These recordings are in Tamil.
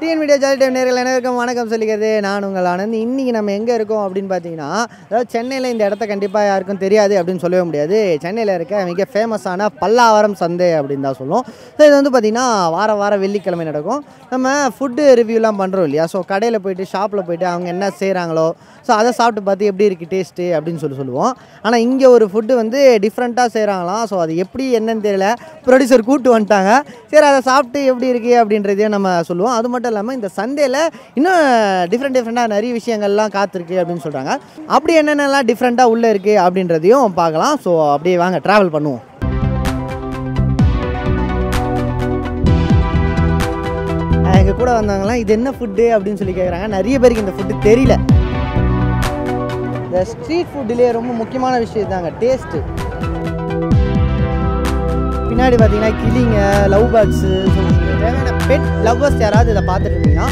டிஎன் மீடியா ஜாலி டைம் நேரில் அனைவருக்கும் வணக்கம் சொல்லிக்கிறது நான் உங்கள் ஆனந்த் இன்றைக்கி நம்ம எங்கே இருக்கோம் அப்படின்னு பார்த்தீங்கன்னா அதாவது சென்னையில் இந்த இடத்த கண்டிப்பாக யாருக்கும் தெரியாது அப்படின்னு சொல்லவே முடியாது சென்னையில் இருக்க மிக ஃபேமஸான பல்லாவரம் சந்தை அப்படின்னு தான் சொல்லுவோம் ஸோ இது வந்து பார்த்திங்கன்னா வார வாரம் வெள்ளிக்கிழமை நடக்கும் நம்ம ஃபுட்டு ரிவ்யூலாம் பண்ணுறோம் இல்லையா ஸோ கடையில் போயிட்டு ஷாப்பில் போயிட்டு அவங்க என்ன செய்கிறாங்களோ ஸோ அதை சாப்பிட்டு பார்த்து எப்படி இருக்குது டேஸ்ட்டு அப்படின்னு சொல்லி சொல்லுவோம் ஆனால் இங்கே ஒரு ஃபுட்டு வந்து டிஃப்ரெண்ட்டாக செய்கிறாங்களாம் ஸோ அது எப்படி என்னன்னு தெரியல ப்ரொடியூசர் கூப்பிட்டு வந்துட்டாங்க சரி அதை சாப்பிட்டு எப்படி இருக்குது அப்படின்றதையும் நம்ம சொல்லுவோம் அது மட்டும் இல்லாமல் இந்த சண்டேல இன்னும் டிஃப்ரெண்ட் டிஃப்ரெண்ட்டாக நிறைய விஷயங்கள்லாம் காத்திருக்கு அப்படின்னு சொல்கிறாங்க அப்படி என்னென்னலாம் டிஃப்ரெண்ட்டாக உள்ளே இருக்குது அப்படின்றதையும் பார்க்கலாம் ஸோ அப்படியே வாங்க ட்ராவல் பண்ணுவோம் எங்கள் கூட வந்தவங்கலாம் இது என்ன ஃபுட்டு அப்படின்னு சொல்லி கேட்குறாங்க நிறைய பேருக்கு இந்த ஃபுட்டு தெரியல இந்த ஸ்ட்ரீட் ஃபுட்டுலேயே ரொம்ப முக்கியமான விஷயம் தாங்க டேஸ்ட்டு பின்னாடி பார்த்தீங்கன்னா கிளிங்க லவ் பேர்ட்ஸு தேவையான பெட் லவ்வர்ஸ் யாராவது இதை பார்த்துட்டு இருந்தீங்கன்னா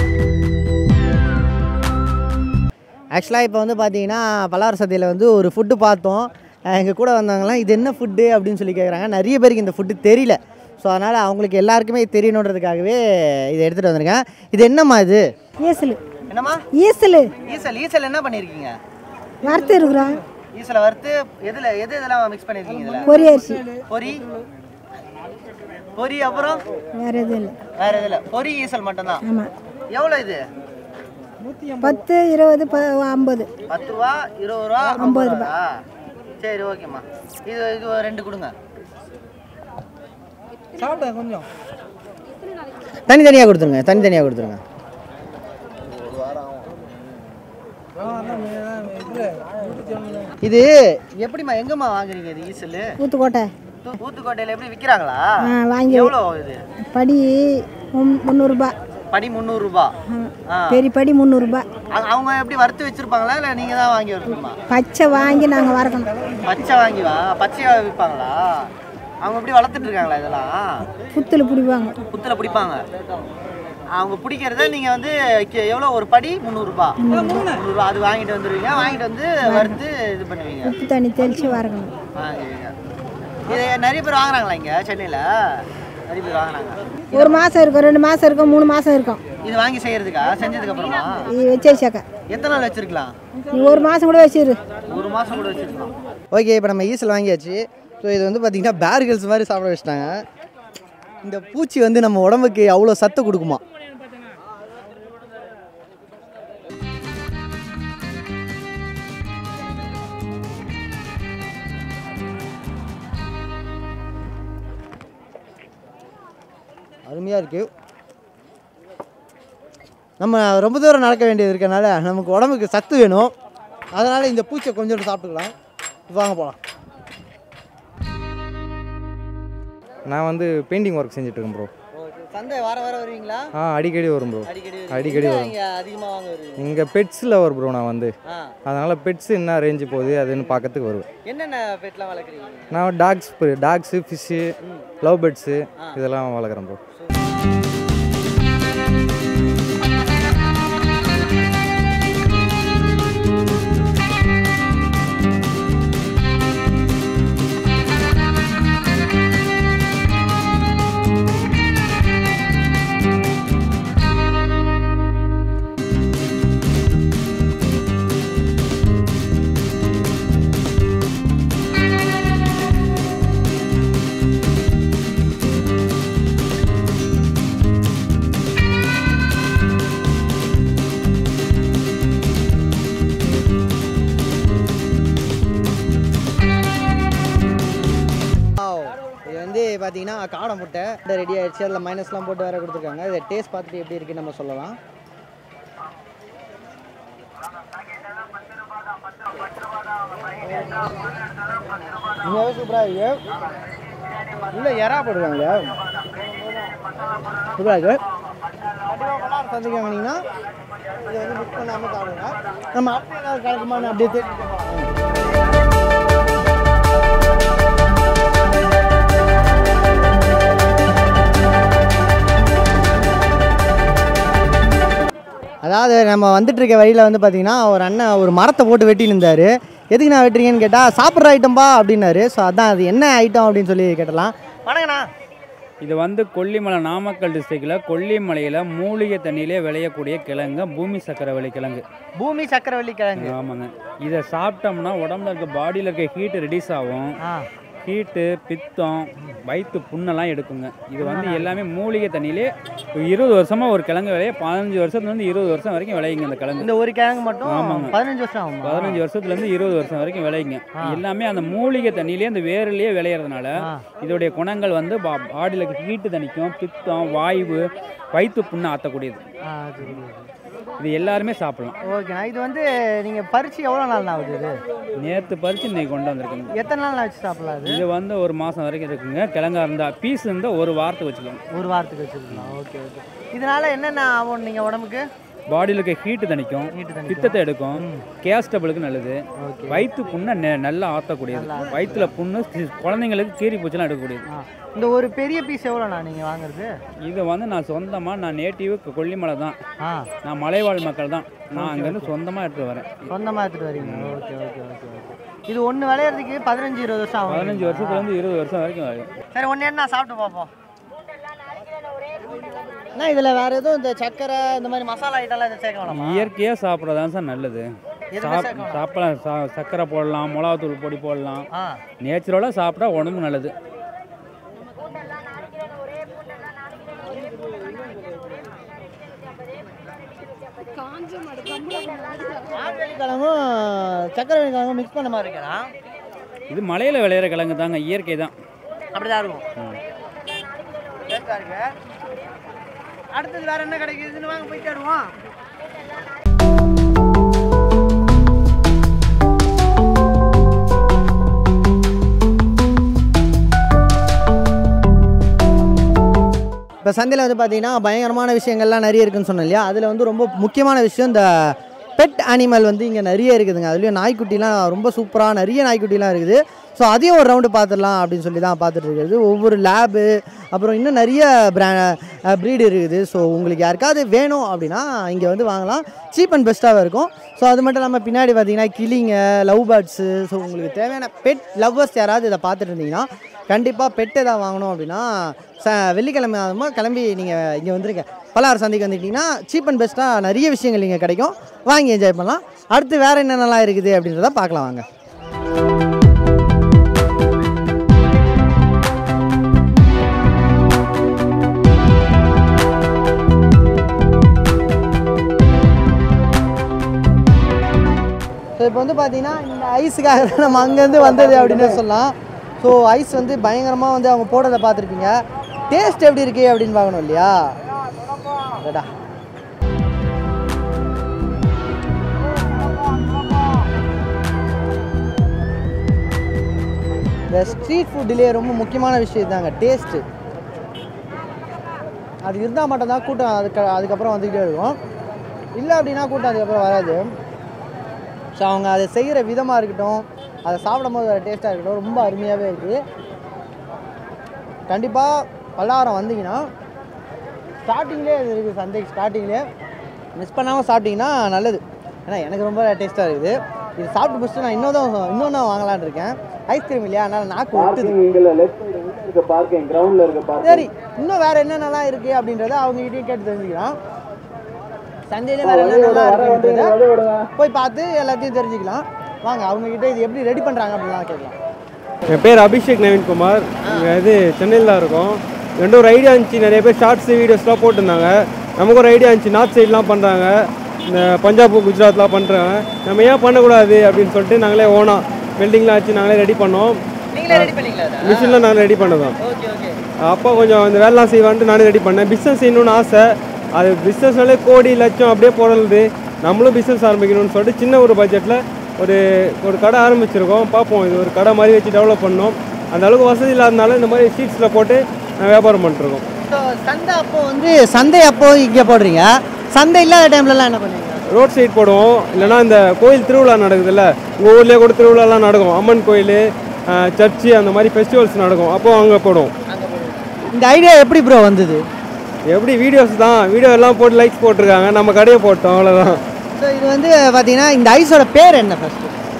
ஆக்சுவலாக இப்போ வந்து பார்த்தீங்கன்னா பல்லார சந்தையில் வந்து ஒரு ஃபுட்டு பார்த்தோம் எங்கள் கூட வந்தவங்கலாம் இது என்ன ஃபுட்டு அப்படின்னு சொல்லி கேட்குறாங்க நிறைய பேருக்கு இந்த ஃபுட்டு தெரியல ஸோ அதனால் அவங்களுக்கு எல்லாருக்குமே இது தெரியணுன்றதுக்காகவே இதை எடுத்துகிட்டு வந்திருக்கேன் இது என்னம்மா இது ஈசல் என்னம்மா ஈசல் ஈசல் ஈசல் என்ன பண்ணியிருக்கீங்க வறுத்து இருக்கிறோம் ஈசலை வறுத்து எதில் எது இதெல்லாம் மிக்ஸ் பண்ணியிருக்கீங்க இதில் பொரி அரிசி பொரி பொரி அப்புறம் வேற எதுவும் இல்லை வேற எதுவும் இல்லை பொரி ஈசல் மட்டும்தான் ஆமாம் எவ்வளோ இது பத்து இருபது ப ஐம்பது பத்து ரூபா இருபது ரூபா ஐம்பது ரூபா சரி ஓகேம்மா இது இது ஒரு ரெண்டு கொடுங்க சாப்பிட்டேன் கொஞ்சம் தனித்தனியாக கொடுத்துருங்க தனித்தனியாக கொடுத்துருங்க இது எப்படிம்மா எங்கம்மா வாங்குறீங்க இது ஈசல் ஊத்துக்கோட்டை ஊத்துக்கோட்டையில் எப்படி விற்கிறாங்களா ஆ வாங்கி எவ்வளோ இது படி முன்- முந்நூறுரூபா படி முந்நூறுரூபா ஆ பெரிய படி முந்நூறுரூபா அ- அவங்க எப்படி வறுத்து வச்சிருப்பாங்களா இல்லை நீங்கள் தான் வாங்கி வரணுமா பச்சை வாங்கி நாங்கள் வறக்கணும் பச்சை வாங்கி வா பச்சையாக விற்பாங்களா அவங்க எப்படி வளர்த்துட்டு இருக்காங்களா இதெல்லாம் புத்தில் பிடிப்பாங்க புத்தில் பிடிப்பாங்க அவங்க பிடிக்கிறத நீங்கள் வந்து கே- எவ்வளோ ஒரு படி முந்நூறுரூபா முந்நூறுரூவா அது வாங்கிட்டு வந்துடுவீங்க வாங்கிட்டு வந்து வறுத்து இது பண்ணுவீங்க உப்பு தண்ணி தெளித்து வறக்கணும் வாங்குவீங்க இது நிறைய பேர் வாங்குறாங்களா இங்கே சென்னையில் நிறைய பேர் வாங்குறாங்க ஒரு மாதம் இருக்கும் ரெண்டு மாதம் இருக்கும் மூணு மாதம் இருக்கும் இது வாங்கி செய்யறதுக்கா செஞ்சதுக்கு அப்புறமா இது வச்சேச்சாக்கா எத்தனை நாள் வச்சிருக்கலாம் நீ ஒரு மாதம் கூட வச்சிரு ஒரு மாதம் கூட வச்சிருக்கலாம் ஓகே இப்போ நம்ம ஈசல் வாங்கியாச்சு ஸோ இது வந்து பார்த்தீங்கன்னா பேர்கல்ஸ் மாதிரி சாப்பிட வச்சிட்டாங்க இந்த பூச்சி வந்து நம்ம உடம்புக்கு அவ்வளோ சத்து கொடுக்குமா அருமையாக இருக்குது நம்ம ரொம்ப தூரம் நடக்க வேண்டியது இருக்கனால நமக்கு உடம்புக்கு சத்து வேணும் அதனால் இந்த பூச்சை கொஞ்சோண்டு சாப்பிட்டுக்கலாம் வாங்க போகலாம் நான் வந்து பெயிண்டிங் ஒர்க் செஞ்சுட்டு இருக்கேன் ப்ரோ சந்தை வார வாரம் வருவீங்களா ஆ அடிக்கடி வரும் ப்ரோ அடிக்கடி அடிக்கடி வரும் இங்கே அதிகமாக வாங்க வருவீங்க இங்கே பெட்ஸ் லவர் ப்ரோ நான் வந்து ஆ அதனால் பெட்ஸ் என்ன ரேஞ்சு போகுது அதுன்னு பார்க்கறதுக்கு வருவேன் என்னென்ன பெட்லாம் வளர்க்குறீங்க நான் dogs dogs fish love birds இதெல்லாம் வளர்க்குறேன் ப்ரோ இது வந்து பார்த்தீங்கன்னா காடை முட்டை ரெடி ஆயிடுச்சு அதில் மைனஸ்லாம் போட்டு வேற கொடுத்துருக்காங்க இதை டேஸ்ட் பார்த்துட்டு எப்படி இருக்குன்னு நம்ம சொல்லலாம் உண்மையாகவே சூப்பராக இருக்கு உள்ள எறா போட்டுருக்காங்க சூப்பராக இருக்கு கண்டிப்பாக பல்லாறு சந்தைக்கு வாங்கினீங்கன்னா இதை வந்து புக் பண்ணாமல் சாப்பிடுங்க நம்ம அடுத்த ஏதாவது கலக்குமான்னு அப்படியே தெரிஞ்சுக்கலாம் அதாவது நம்ம வந்துட்டு இருக்க வழியில் வந்து பார்த்தீங்கன்னா ஒரு அண்ணன் ஒரு மரத்தை போட்டு வெட்டின்னு இருந்தார் எதுக்கு நான் வெட்டுறீங்கன்னு கேட்டால் சாப்பிட்ற ஐட்டம்பா அப்படின்னாரு ஸோ அதான் அது என்ன ஐட்டம் அப்படின்னு சொல்லி கேட்டலாம் வணக்கண்ணா இது வந்து கொல்லிமலை நாமக்கல் டிஸ்ட்ரிக்டில் கொல்லிமலையில் மூலிகை தண்ணியிலே விளையக்கூடிய கிழங்கு பூமி சக்கரவள்ளி கிழங்கு பூமி சக்கரவள்ளி கிழங்கு ஆமாங்க இதை சாப்பிட்டோம்னா உடம்புல இருக்க பாடியில் இருக்க ஹீட் ரெடியூஸ் ஆகும் ஆ ஹீட்டு பித்தம் வயிற்று புண்ணெல்லாம் எடுக்குங்க இது வந்து எல்லாமே மூலிகை தண்ணியிலே ஒரு இருபது வருஷமாக ஒரு கிழங்கு விளைய பதினஞ்சு வருஷத்துலேருந்து இருபது வருஷம் வரைக்கும் விளையுங்க இந்த கிழங்கு இந்த ஒரு கிழங்கு மட்டும் ஆமாங்க. பதினஞ்சு வருஷம் ஆகுமா பதினஞ்சு வருஷத்துலேருந்து இருபது வருஷம் வரைக்கும் விளையுங்க எல்லாமே அந்த மூலிகை தண்ணியிலே அந்த வேர்லேயே விளையிறதுனால ஆ. இதோடைய குணங்கள் வந்து பாடியில் ஹீட்டு தணிக்கும் பித்தம் வாய்வு வயிற்று புண்ணை ஆற்றக்கூடியது ஆ சரி இது எல்லாருமே சாப்பிடலாம் ஓகேண்ணா இது வந்து நீங்கள் பறிச்சு எவ்வளோ நாள் ஆகுது இது நேற்று பறித்து இன்னைக்கு கொண்டு வந்திருக்குங்க எத்தனை நாள் வச்சு சாப்பிடலாம் அது இது வந்து ஒரு மாதம் வரைக்கும் இருக்குங்க கிழங்கா இருந்தால் பீஸ் இருந்தால் ஒரு வாரத்துக்கு வச்சுக்கலாம் ஒரு வாரத்துக்கு வச்சுருக்கலாம் ஓகே ஓகே இதனால என்னென்ன ஆகும் நீங்கள் உடம்புக்கு பாடியில் இருக்க ஹீட்டு தணிக்கும் ஹீட்டு தணிக்கும். பித்தத்தை எடுக்கும் கேஸ்டபிளுக்கு நல்லது ஓகே வயிற்று புண்ணை நெ- நல்லா ஆற்றக்கூடியது வயிற்றுல புண்ணு சி- குழந்தைங்களுக்கு கீரி பூச்செல்லாம் எடுக்கக்கூடியது ஆ இந்த ஒரு பெரிய பீஸ் எவ்வளோண்ணா நீங்கள் வாங்குறது இது வந்து நான் சொந்தமாக நான் நேட்டிவ் கொல்லிமலை தான் ஆ நான் மலைவாழ் மக்கள் தான் நான் அங்கேருந்து சொந்தமாக எடுத்துட்டு வரேன் சொந்தமாக எடுத்துகிட்டு வரீங்க ஓகே ஓகே ஓகே ஓகே இது ஒன்று விளையிறதுக்கு பதினஞ்சு இருபது வருஷம் ஆகும் பதினஞ்சு வருஷத்துலேருந்து இருபது வருஷம் வரைக்கும் ஆகும் சரி ஒன்று என்ன சாப்பிட்டு பார்ப்போம் அண்ணா இதில் வேறு எதுவும் இந்த சக்கரை இந்த மாதிரி மசாலா ஐட்டம்லாம் எதுவும் சேர்க்க வேணாமா இயற்கையாக சாப்பிட்றதான் சார் நல்லது எதுவுமே சாப் சேர்க்க வேணாம். சாப்பிடலாம் சா சர்க்கரை போடலாம் மிளகாத்தூள் பொடி போடலாம் ஆ நேச்சுரலாக சாப்பிட்டா உடம்பு நல்லது ஆண்வெளி கிழங்கும் சக்கரை வெள்ளி கிழங்கும் மிக்ஸ் பண்ண மாதிரி இருக்கா இது மலையில் விளையிற கிழங்கு தாங்க இயற்கை தான் அப்படிதான் இருக்கும் ம். டேஸ்டா இருக்கு அடுத்தது வேற என்ன கிடைக்குதுன்னு வாங்க போய் தேடுவோம் இப்போ சந்தையில் வந்து பார்த்தீங்கன்னா பயங்கரமான விஷயங்கள்லாம் நிறைய இருக்குன்னு சொன்னேன் இல்லையா அதில் வந்து ரொம்ப முக்கியமான விஷயம் இந்த பெட் அனிமல் வந்து இங்கே நிறைய இருக்குதுங்க அதுலேயும் நாய்க்குட்டிலாம் ரொம்ப சூப்பராக நிறைய நாய்க்குட்டிலாம் இருக்குது ஸோ அதையும் ஒரு ரவுண்டு பார்த்துடலாம் அப்படின்னு சொல்லி தான் பார்த்துட்டு இருக்கிறது ஒவ்வொரு லேபு அப்புறம் இன்னும் நிறைய பிரா ப்ரீடு இருக்குது ஸோ உங்களுக்கு யாருக்காவது வேணும் அப்படின்னா இங்கே வந்து வாங்கலாம் சீப் அண்ட் பெஸ்ட்டாக இருக்கும் ஸோ அது மட்டும் இல்லாமல் பின்னாடி பார்த்தீங்கன்னா கிளிங்க லவ் பேர்ட்ஸு ஸோ உங்களுக்கு தேவையான பெட் லவ்வர்ஸ் யாராவது இதை பார்த்துட்டு இருந்தீங்கன்னா கண்டிப்பாக பெட் எதாவது வாங்கணும் அப்படின்னா ச வெள்ளிக்கிழமை அதுமா கிளம்பி நீங்கள் இங்கே வந்துருங்க பல்லாறு சந்தைக்கு வந்துக்கிட்டிங்கன்னா சீப் அண்ட் பெஸ்ட்டாக நிறைய விஷயங்கள் இங்கே கிடைக்கும் வாங்கி என்ஜாய் பண்ணலாம் அடுத்து வேறு என்னென்னலாம் இருக்குது அப்படின்றத பார்க்கலாம் வாங்க ஸோ இப்போ வந்து பார்த்தீங்கன்னா இந்த ஐஸுக்காக தான் நம்ம அங்கேருந்து வந்தது அப்படின்னு சொல்லலாம் ஸோ ஐஸ் வந்து பயங்கரமாக வந்து அவங்க போடுறதை பார்த்துருப்பீங்க டேஸ்ட் எப்படி இருக்கு அப்படின்னு பார்க்கணும் இல்லையா அடடா. இந்த ஸ்ட்ரீட் ஃபுட்டிலே ரொம்ப முக்கியமான விஷயம் தாங்க டேஸ்ட்டு அது இருந்தால் மட்டும்தான் கூட்டம் அதுக்கு அதுக்கப்புறம் வந்துக்கிட்டே இருக்கும் இல்லை அப்படின்னா கூட்டம் அதுக்கப்புறம் வராது ஸோ அவங்க அதை செய்கிற விதமாக இருக்கட்டும் அதை சாப்பிடும் போது டேஸ்ட்டாக இருக்கட்டும் ரொம்ப அருமையாகவே இருக்குது கண்டிப்பாக பல்லாரம் வந்தீங்கன்னா ஸ்டார்டிங்லேயே இது இருக்குது சந்தைக்கு ஸ்டார்டிங்லேயே மிஸ் பண்ணாமல் சாப்பிட்டீங்கன்னா நல்லது ஏன்னா எனக்கு ரொம்ப டேஸ்ட்டாக இருக்குது இது சாப்பிட்டு முடிச்சுட்டு நான் இன்னொரு இன்னொன்று வாங்கலான்னு இருக்கேன் ஐஸ்கிரீம் இல்லையா அதனால் நாக்கு ஒட்டுது இங்கல லெஃப்ட் சைடு உள்ள இருக்க பார்க்கிங் கிரவுண்ட்ல இருக்க பார்க்கிங் சரி இன்னும் வேற என்னென்னலாம் இருக்கு அப்படின்றத அவங்க கிட்டயும் கேட்டு தெரிஞ்சுக்கலாம் சந்தையில வேற என்னென்னலாம் இருக்குன்றத போய் பார்த்து எல்லாத்தையும் தெரிஞ்சுக்கலாம் வாங்க அவங்க கிட்ட இது எப்படி ரெடி பண்றாங்க அப்படிலாம் கேட்கலாம் என் பேர் அபிஷேக் நவீன்குமார் இங்கே இது சென்னையில் தான் இருக்கோம் ரெண்டும் ஒரு ஐடியா இருந்துச்சு நிறைய பேர் ஷார்ட்ஸ் வீடியோஸ்லாம் போட்டிருந்தாங்க நமக்கு ஒரு ஐடியா இருந்துச்சு நார்த் சைட்லாம் பண்ணுறாங்க இந்த பஞ்சாப் குஜராத்லாம் பண்ணுறாங்க நம்ம ஏன் பண்ணக்கூடாது அப்படின்னு சொல்லிட்டு நாங்களே ஓனா வெல்டிங்லாம் வச்சு நாங்களே ரெடி பண்ணோம் நீங்களே ரெடி பண்ணீங்களா அதை மிஷினில் நாங்கள் ரெடி பண்ணதோம் ஓகே ஓகே அப்பா கொஞ்சம் அந்த வேலைலாம் செய்வான்ட்டு நானே ரெடி பண்ணேன் பிஸ்னஸ் செய்யணும்னு ஆசை அது பிஸ்னஸ்னாலே கோடி லட்சம் அப்படியே போடுறது நம்மளும் பிஸ்னஸ் ஆரம்பிக்கணும்னு சொல்லிட்டு சின்ன ஒரு பட்ஜெட்டில் ஒரு ஒரு கடை ஆரம்பிச்சிருக்கோம் பார்ப்போம் இது ஒரு கடை மாதிரி வச்சு டெவலப் பண்ணோம் அந்த அளவுக்கு வசதி இல்லாதனால இந்த மாதிரி ஷீட்ஸில் போட்டு நான் வியாபாரம் பண்ணிட்டுருக்கோம் ஸோ சந்தை அப்போ வந்து சந்தை அப்போ இங்கே போடுறீங்க சந்தை இல்லாத டைம்லலாம் என்ன பண்ணுவீங்க ரோட் சைடு போடுவோம் இல்லைன்னா இந்த கோயில் திருவிழா நடக்குதுல்ல உங்கள் ஊர்லேயே கூட திருவிழாலாம் நடக்கும் அம்மன் கோயில் சர்ச்சு அந்த மாதிரி ஃபெஸ்டிவல்ஸ் நடக்கும் அப்போ அங்கே போடுவோம் இந்த ஐடியா எப்படி ப்ரோ வந்தது எப்படி வீடியோஸ் தான் வீடியோ எல்லாம் போட்டு லைக்ஸ் போட்டிருக்காங்க நம்ம கடையை போட்டோம் அவ்வளோதான் ஸோ இது வந்து பார்த்தீங்கன்னா இந்த ஐஸோட பேர் என்ன ஃபர்ஸ்ட்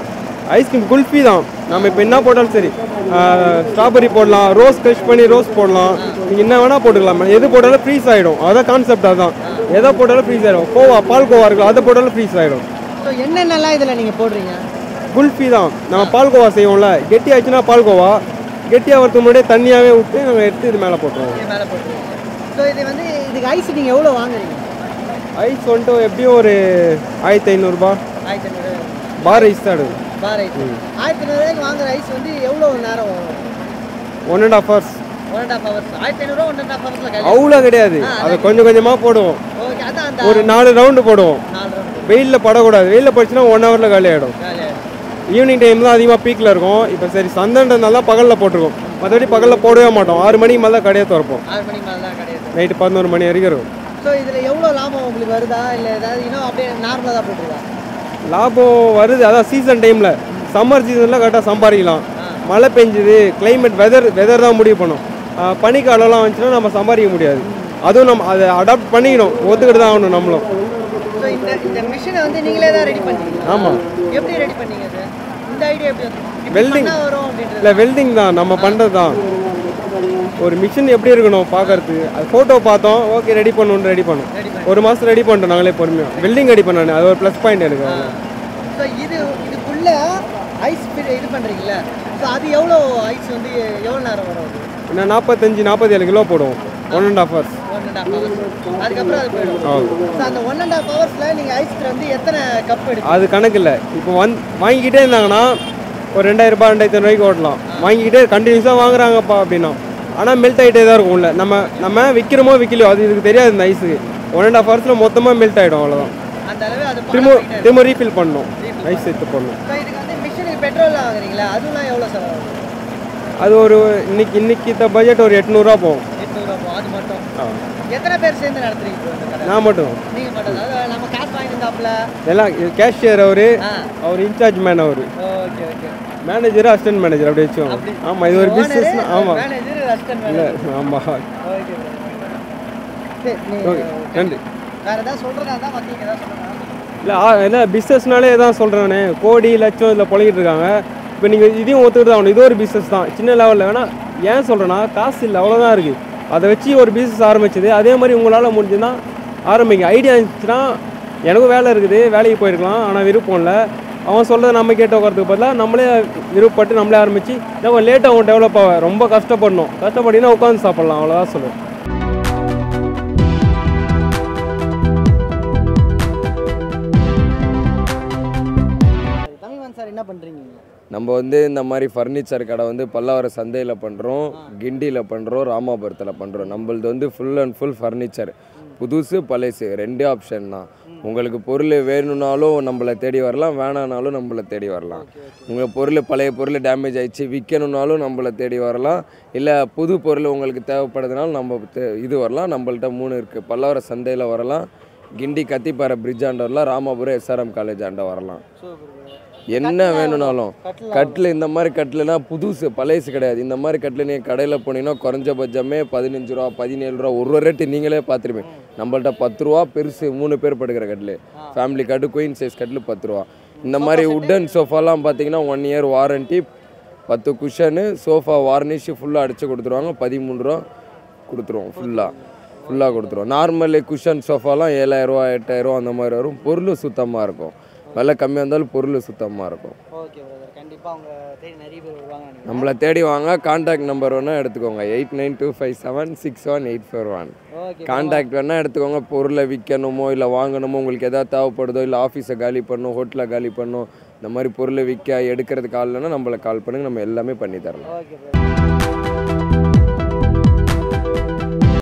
ஐஸ்கிரீம் குல்ஃபி தான் நம்ம இப்போ என்ன போட்டாலும் சரி ஸ்ட்ராபெரி போடலாம் ரோஸ் க்ரஷ் பண்ணி ரோஸ் போடலாம் நீங்கள் என்ன வேணால் போட்டுக்கலாம் எது போட்டாலும் ஃப்ரீஸ் ஆகிடும் அதான் கான்செப்ட் அதான் எதை போட்டாலும் ஃப்ரீஸ் ஆகிடும் கோவா பால் கோவா இருக்குல்ல அதை போட்டாலும் ஃப்ரீஸ் ஆகிடும் ஸோ என்னென்னலாம் இதில் நீங்கள் போடுறீங்க குல்ஃபி தான் நம்ம பால்கோவா செய்வோம்ல கெட்டி ஆச்சுன்னா பால்கோவா கெட்டியாக வரதுக்கு முன்னாடியே தண்ணியாகவே விட்டு நம்ம எடுத்து இது மேலே போட்டுருவோம் இது மேலே போட்டுருங்க ஸோ இது வந்து இதுக்கு ஐஸ் நீங்கள் எவ்வளோ வாங்குறீங்க ஐஸ் வந்துட்டு எப்படியும் ஒரு ஆயிரத்தி ஐநூறுரூபா ஆயிரத்தி ஐநூறு பார் ஐஸ் தான் எடுக்கும் பார் ஐஸ் ஆயிரத்தி ஐநூறுரூவாய்க்கு வாங்குற ஐஸ் வந்து எவ்வளோ நேரம் வரும் one and half hours one and half hours ஆயிரத்தி ஐநூறுரூவா ஒன் அண்ட் ஹாஃப் ஹவர்ஸில் கிடையாது அவ்வளோ கிடையாது அதை கொஞ்சம் கொஞ்சமாக போடுவோம் ஓகே அதான் அந்த ஒரு நாலு ரவுண்டு போடுவோம் நாலு ரவுண்ட் வெயிலில் படக்கூடாது வெயிலில் படிச்சுன்னா ஒன் ஹவரில் காலி ஆகிடும் ஜாலியாக ஈவினிங் டைம் தான் அதிகமாக பீக்கில் இருக்கும் இப்போ சரி சந்தைன்றதுனால தான் பகலில் போட்டிருக்கோம் மற்றபடி பகலில் போடவே மாட்டோம் ஆறு மணிக்கு மேலே தான் கடையை திறப்போம் ஆறு மணிக்கு மேலே தான் கிடையாது நைட்டு பதினோரு மணி வரைக்கும் இருக்கும் ஸோ இதில் எவ்வளோ லாபம் உங்களுக்கு வருதா இல்லை ஏதாவது இன்னும் அப்படியே நார்மலாக தான் போட்டுருக்கா லாபம் வருது அதான் சீசன் டைமில் சம்மர் சீசனில் கரெக்டாக சம்பாதிக்கலாம் மழை பெஞ்சுது கிளைமேட் வெதர் வெதர் தான் முடிவு பண்ணும் ஆஹ் பனிக்காலம்லாம் வந்துச்சுன்னா நம்ம சம்பாதிக்க முடியாது அதுவும் நம்ம அதை அடாப்ட் பண்ணிக்கணும் ஒத்துக்கிட்டு தான் ஆகணும் நம்மளும் ஸோ இந்த இந்த மிஷினை வந்து நீங்களே தான் ரெடி பண்ணீங்க ஆமாம் எப்படி ரெடி பண்ணீங்க அது இந்த ஐடியா எப்படி வந்து Welding. வரும் அப்படின்றது இல்லை வெல்டிங் தான் நம்ம பண்ணுறது தான் ஒரு மிஷின் எப்படி இருக்கணும் பார்க்கறதுக்கு அது ஃபோட்டோ பார்த்தோம் ஓகே ரெடி பண்ணணும் ரெடி பண்ணோம் ரெடி பண்ணி ஒரு மாதம் ரெடி பண்ணிட்டோம் நாங்களே பொறுமையாக வெல்டிங் ரெடி பண்ணேன் அது ஒரு ப்ளஸ் பாயிண்ட் எனக்கு ஸோ இது இதுக்குள்ள ஐஸ் இது பண்ணுறீங்களா ஸோ அது எவ்வளோ ஐஸ் வந்து எவ்வளோ நேரம் வரும் அது என்ன நாற்பத்தஞ்சு நாற்பத்தேழு கிலோ போடுவோம் one and half hours one and half hours அதுக்கப்புறம் அது போயிடும் ஸோ அந்த ஒன் அண்ட் ஹாஃப் ஹவர்ஸில் நீங்கள் ஐஸ் வந்து எத்தனை கப் எடுத்து அது கணக்கு இல்லை இப்போ வந் வாங்கிக்கிட்டே இருந்தாங்கன்னா ஒரு ரெண்டாயிரம் ரூபாய் ரெண்டாயிரத்தி ரூபாய்க்கு ஓட்டலாம் வாங்கிக்கிட்டே கண்டினியூஸாக வாங்குறாங்கப்பா அப்படின்னா ஆனால் மெல்ட் ஆகிட்டே தான் இருக்கும் உள்ள நம்ம நம்ம விற்கிறோமோ விற்கலையோ அது இதுக்கு தெரியாது இந்த ஐஸுக்கு ஒன் அண்ட் ஆஃப் ஹவர்ஸில் மொத்தமாக மெல்ட் ஆகிடும் அவ்வளோதான் அந்த அளவு அது திரும்ப திரும்ப ரீஃபில் பண்ணணும் ஐஸ் எடுத்து பண்ணணும் ஸோ இதுக்கு வந்து மிஷினுக்கு பெட்ரோல்லாம் வாங்குறீங்களா அதுலாம் எவ்வளோ செலவாகும் அது ஒரு இன்னைக்கு இன்னைக்கு இந்த பட்ஜெட் ஒரு எட்நூறுரூவா போகும் எட்நூறுவா போகும் அது மட்டும் ஆ. எத்தனை பேர் சேர்ந்து நடத்துறீங்க bro இந்த கடை நான் மட்டும் நீங்கள் மட்டும் தான் அதாவது நம்ம காசு வாங்கியிருந்தாப்புல எல்லாம் கேஷியர் அவர் ஆ அவர் இன்சார்ஜ் மேன் அவர் okay okay manager assistant manager அப்படி வச்சுக்கோங்க ஆமாம் இது ஒரு பிஸ்னஸ் ஆமாம் மேனேஜர் அசிஸ்டன்ட் இல்லை மேனேஜர் ஆமாம் ஓகே சரி நீ ஓகே நன்றி வேற ஏதாவது சொல்றதா இருந்தா மக்களுக்கு ஏதாவது சொல்லுங்க இல்லை இல்லை பிஸ்னஸ்னாலே தான் சொல்கிறேனே கோடி லட்சம் இதில் பழகிட்டு இருக்காங்க இப்போ நீங்கள் இதையும் ஒத்துக்கிட்டு தான் ஆகணும் இது ஒரு பிஸ்னஸ் தான் சின்ன லெவலில் வேணால் ஏன் சொல்கிறேன்னா காசு இல்லை அவ்வளோதான் இருக்குது அதை வச்சு ஒரு பிஸ்னஸ் ஆரம்பிச்சது அதே மாதிரி உங்களால் முடிஞ்சுன்னா ஆரம்பிங்க ஐடியா இருந்துச்சுன்னா எனக்கும் வேலை இருக்குது வேலைக்கு போயிருக்கலாம் ஆனால் விருப்பம் இல்லை அவன் சொல்கிறத நம்ம கேட்டு உட்காரத்துக்கு பதிலாக நம்மளே விருப்பப்பட்டு நம்மளே ஆரம்பித்து நம்ம லேட்டாக அவன் டெவலப் ஆக ரொம்ப கஷ்டப்படணும் கஷ்டப்பட்டீங்கன்னா உட்காந்து சாப்பிட்லாம் அவ்வளோதான் சொல்லுவேன் தமிழ்வன் சார் என்ன பண்றீங்க நீங்க? நம்ம வந்து இந்த மாதிரி ஃபர்னிச்சர் கடை வந்து பல்லாவரம் சந்தையில் பண்ணுறோம் கிண்டியில் பண்ணுறோம் ராமாபுரத்தில் பண்ணுறோம் நம்மளது வந்து ஃபுல் அண்ட் ஃபுல் ஃபர்னிச்சர் புதுசு பழசு ரெண்டே ஆப்ஷன் தான் உங்களுக்கு பொருள் வேணும்னாலும் நம்மளை தேடி வரலாம் வேணானாலும் நம்மளை தேடி வரலாம் உங்கள் பொருள் பழைய பொருள் டேமேஜ் ஆயிடுச்சு விற்கணுன்னாலும் நம்மளை தேடி வரலாம் இல்லை புது பொருள் உங்களுக்கு தேவைப்படுதுனாலும் நம்ம தே- இது வரலாம் நம்மள்ட்ட மூணு இருக்குது பல்லாவரம் சந்தையில் வரலாம் கிண்டி கத்திப்பாறை பிரிட்ஜ் ஆண்ட வரலாம் ராமாபுரம் எஸ்ஆர்எம் காலேஜ் ஆண்ட வரலாம் என்ன வேணும்னாலும் கட்டில் இந்த மாதிரி கட்டில்னா புதுசு பழையசு கிடையாது இந்த மாதிரி கட்டில் நீங்கள் கடையில் போனீங்கன்னா குறைஞ்சபட்சமே பதினஞ்சு ரூபா பதினேழு ரூபா ஒரு ரேட்டு நீங்களே பார்த்துருப்பீங்க நம்மள்ட்ட பத்து ரூபா பெருசு மூணு பேர் படுக்கிற கட்டில் ஃபேமிலி கட்டு குயின் சைஸ் கட்டில் பத்து ரூபா இந்த மாதிரி உட்டன் சோஃபாலாம் பார்த்தீங்கன்னா ஒன் இயர் வாரண்டி பத்து குஷனு சோஃபா வார்னிஷ் ஃபுல்லாக அடித்து கொடுத்துருவாங்க பதிமூணு ரூபா கொடுத்துருவோம் ஃபுல்லாக ஃபுல்லாக கொடுத்துருவோம் நார்மல் குஷன் சோஃபாலாம் ஏழாயிரரூவா எட்டாயிரரூவா அந்த மாதிரி வரும் பொருள் சுத்தமாக இருக்கும் விலை கம்மியாக இருந்தாலும் பொருள் சுத்தமாக இருக்கும் ஓகே பிரதர் கண்டிப்பா அவங்க தேடி நிறைய பேர் வருவாங்க நினைக்கிறேன் நம்மளை தேடி வாங்க காண்டாக்ட் நம்பர் வேணால் எடுத்துக்கோங்க eight nine two five seven six one eight four one okay contact வேணால் எடுத்துக்கோங்க பொருளை விற்கணுமோ இல்லை வாங்கணுமோ உங்களுக்கு எதாவது தேவைப்படுதோ இல்லை ஆஃபீஸை காலி பண்ணணும் ஹோட்டலை காலி பண்ணணும் இந்த மாதிரி பொருளை விற்க எடுக்கிறதுக்கு ஆள் இல்லைன்னா நம்மளை கால் பண்ணுங்க நம்ம எல்லாமே பண்ணி தரலாம் ஓகே பிரதர்